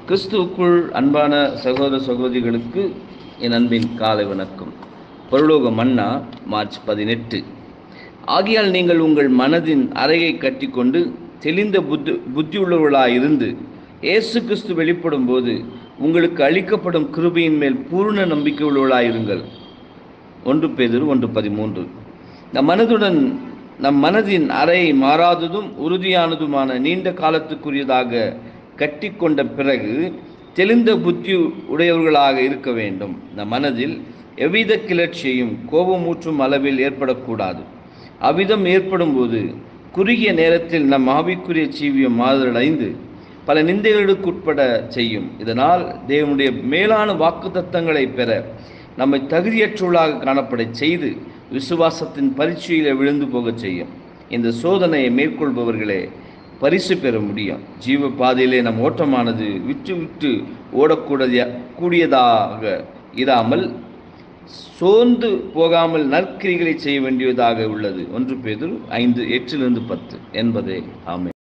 கிறிஸ்துவுக்குள் அன்பான சகோதர சகோதரிகளுக்கு என் அன்பின் காலை வணக்கம் பரலோக மன்னா மார்ச் பதினெட்டு ஆகையால் நீங்கள் உங்கள் மனதின் அறையை கட்டிக்கொண்டு தெளிந்த புத்தி புத்தியுள்ளவர்களாயிருந்து இயேசு கிறிஸ்து வெளிப்படும் போது உங்களுக்கு அளிக்கப்படும் கிருபையின் மேல் பூர்ண நம்பிக்கை உள்ளவர்களாயிருங்கள் ஒன்று பேதிரு ஒன்று பதிமூன்று நம் மனதுடன் நம் மனதின் அறை மாறாததும் உறுதியானதுமான நீண்ட காலத்துக்குரியதாக கட்டிக்கொண்ட பிறகு தெளிந்த புத்தி உடையவர்களாக இருக்க வேண்டும் நம் மனதில் எவ்வித கிளர்ச்சியையும் கோபமூற்றும் அளவில் ஏற்படக்கூடாது அவ்விதம் ஏற்படும் போது குறுகிய நேரத்தில் நம் ஆவிக்குரிய ஜீவியம் மாறுதடைந்து பல நிந்தைகளுக்குட்பட செய்யும் இதனால் தேவனுடைய மேலான வாக்குத்தத்தங்களை பெற நம்மை தகுதியற்றவர்களாக காணப்பட செய்து விசுவாசத்தின் பரீட்சையில் விழுந்து போகச் செய்யும் இந்த சோதனையை மேற்கொள்பவர்களே பரிசு பெற முடியும் ஜீவ பாதையிலே நம் ஓட்டமானது விட்டு விட்டு ஓடக்கூடிய கூடியதாக இராமல் சோர்ந்து போகாமல் நற்கிரிகளை செய்ய வேண்டியதாக உள்ளது ஒன்று பேதுரு ஐந்து எட்டிலிருந்து பத்து என்பதே ஆமை